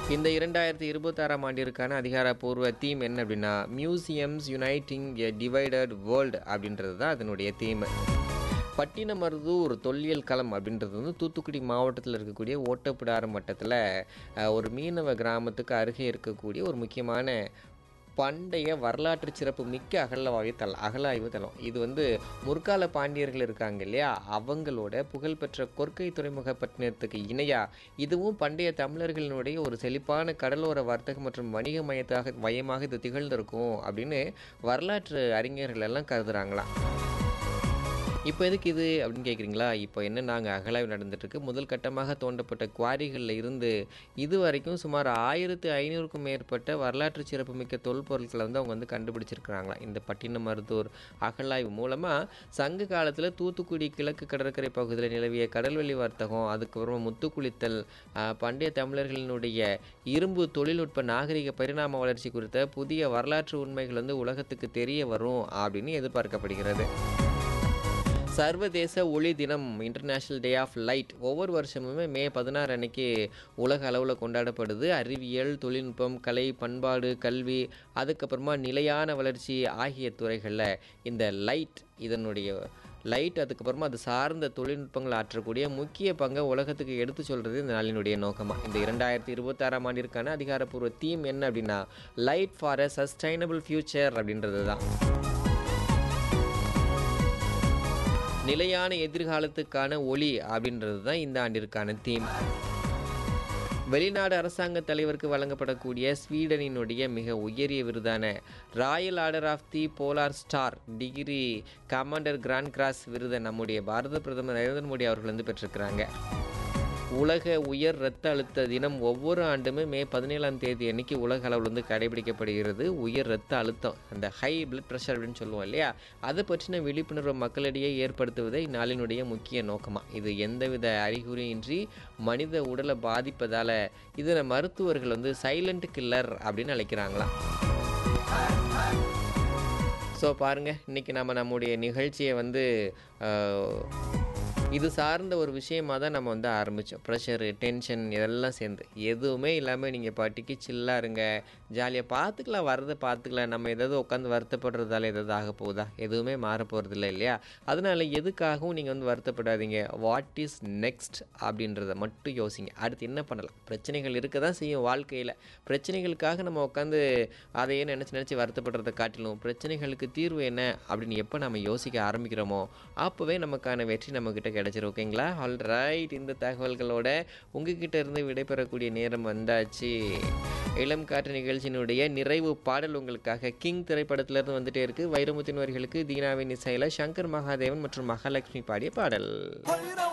இந்த இரண்டாயிரத்தி இருபத்தாறாம் ஆண்டிற்கான அதிகாரப்பூர்வ தீம் என்ன அப்படின்னா museums uniting a divided world அப்படின்றது தான் அதனுடைய தீம் பட்டினமருதூர் தொல்லியல் களம் அப்படின்றது வந்து தூத்துக்குடி மாவட்டத்தில் இருக்கக்கூடிய ஓட்டப்பிடாரம் வட்டத்தில் அஹ், ஒரு மீனவ கிராமத்துக்கு அருகே இருக்கக்கூடிய ஒரு முக்கியமான பண்டைய வரலாற்று சிறப்பு மிக்க அகழ்வாய்வு தளம் அகழாய்வு தளம் இது வந்து முற்கால பாண்டியர்கள் இருக்காங்க இல்லையா அவங்களோட புகழ்பெற்ற கொற்கை துறைமுக பட்டினத்துக்கு இணையா இதுவும் பண்டைய தமிழர்களினுடைய ஒரு செழிப்பான கடலோர வர்த்தகம் மற்றும் வணிக மையத்தாக மையமாக இது திகழ்ந்திருக்கும் அப்படின்னு வரலாற்று அறிஞர்கள் எல்லாம் கருதுறாங்களாம் இப்போ எதுக்கு இது அப்படின்னு கேட்குறீங்களா இப்போ என்ன நாங்கள் அகழாய்வு நடந்துட்டுருக்கு முதல் கட்டமாக தோண்டப்பட்ட குவாரிகளில் இருந்து இது வரைக்கும் சுமார் ஆயிரத்து ஐநூறுக்கும் மேற்பட்ட வரலாற்று சிறப்புமிக்க தொல்பொருட்களை வந்து அவங்க வந்து கண்டுபிடிச்சிருக்கிறாங்களாம் இந்த பட்டினமருத்தூர் அகழாய்வு மூலமாக சங்க காலத்தில் தூத்துக்குடி கிழக்கு கடற்கரை பகுதியில் நிலவிய கடல்வெளி வர்த்தகம் அதுக்கப்புறமா முத்துக்குளித்தல் ஆஹ், பண்டைய தமிழர்களினுடைய இரும்பு தொழில்நுட்ப நாகரிக பரிணாம வளர்ச்சி குறித்த புதிய வரலாற்று உண்மைகள் வந்து உலகத்துக்கு தெரிய வரும் அப்படின்னு எதிர்பார்க்கப்படுகிறது சர்வதேச ஒளி தினம் இன்டர்நேஷ்னல் டே ஆஃப் லைட் ஒவ்வொரு வருஷமுமே மே பதினாறு அன்னைக்கு உலக அளவில் கொண்டாடப்படுது அறிவியல் தொழில்நுட்பம் கலை பண்பாடு கல்வி அதுக்கப்புறமா நிலையான வளர்ச்சி ஆகிய துறைகளில் இந்த லைட் இதனுடைய லைட் அதுக்கப்புறமா அது சார்ந்த தொழில்நுட்பங்கள் ஆற்றக்கூடிய முக்கிய பங்கை உலகத்துக்கு எடுத்து சொல்கிறது இந்த நாளினுடைய நோக்கமாக இந்த இரண்டாயிரத்தி இருபத்தாறாம் ஆண்டிற்கான அதிகாரப்பூர்வ தீம் என்ன அப்படின்னா light for a sustainable future அப்படின்றது தான் நிலையான எதிர்காலத்துக்கான ஒளி அப்படின்றது தான் இந்த ஆண்டிற்கான தீம் வெளிநாடு அரசாங்க தலைவருக்கு வழங்கப்படக்கூடிய ஸ்வீடனினுடைய மிக உயரிய விருதான royal order of the polar star degree commander grand cross விருதை நம்முடைய பாரத பிரதமர் நரேந்திர மோடி அவர்கள் வந்து பெற்றிருக்கிறாங்க உலக உயர் இரத்த அழுத்த தினம் ஒவ்வொரு ஆண்டுமே மே பதினேழாம் தேதி அன்னைக்கு உலக அளவில் வந்து கடைபிடிக்கப்படுகிறது உயர் இரத்த அழுத்தம் அந்த ஹை பிளட் ப்ரெஷர் அப்படின்னு சொல்லுவோம் இல்லையா அதை பற்றின விழிப்புணர்வு மக்களிடையே ஏற்படுத்துவதே இந்நாளினுடைய முக்கிய நோக்கமாக இது எந்தவித அறிகுறியின்றி மனித உடலை பாதிப்பதால் இதனை மருத்துவர்கள் வந்து சைலண்ட் கில்லர் அப்படின்னு அழைக்கிறாங்களாம் ஸோ பாருங்கள் இன்றைக்கி நம்ம நம்முடைய நிகழ்ச்சியை வந்து ஆஹ், இது சார்ந்த ஒரு விஷயமா தான் நம்ம வந்து ஆரம்பித்தோம் ப்ரெஷரு டென்ஷன் இதெல்லாம் சேர்ந்து எதுவுமே இல்லாமல் நீங்கள் பாட்டிக்கு சில்லாக இருங்க ஜாலியாக பார்த்துக்கலாம் வரதை பார்த்துக்கலாம் நம்ம ஏதாவது உட்காந்து வருத்தப்படுறதால ஏதாவது ஆக போகுதா எதுவுமே மாற போகிறதில்ல இல்லையா அதனால எதுக்காகவும் நீங்கள் வந்து வருத்தப்படாதீங்க வாட் இஸ் நெக்ஸ்ட் அப்படின்றத மட்டும் யோசிங்க அடுத்து என்ன பண்ணலாம் பிரச்சனைகள் இருக்க தான் செய்யும் வாழ்க்கையில் பிரச்சனைகளுக்காக நம்ம உட்காந்து அதையே நினச்சி நினச்சி வருத்தப்படுறதை காட்டிலும் பிரச்சனைகளுக்கு தீர்வு என்ன அப்படின்னு எப்போ நம்ம யோசிக்க ஆரம்பிக்கிறோமோ அப்போவே நமக்கான வெற்றி நம்மக்கிட்ட கிடைச்சிரும் ஓகேங்களா ஆல் ரைட் இந்த தகவல்களோட உங்ககிட்ட இருந்து விடைபெறக்கூடிய நேரம் வந்தாச்சு இளம் காற்று நிகழ்ச்சியினுடைய நிறைவு பாடல் உங்களுக்காக கிங் திரைப்படத்திலிருந்து வந்துட்டே இருக்கு வைரமுத்தின் வரிகளுக்கு தீனாவின் இசையில் சங்கர் மகாதேவன் மற்றும் மகாலட்சுமி பாடிய பாடல்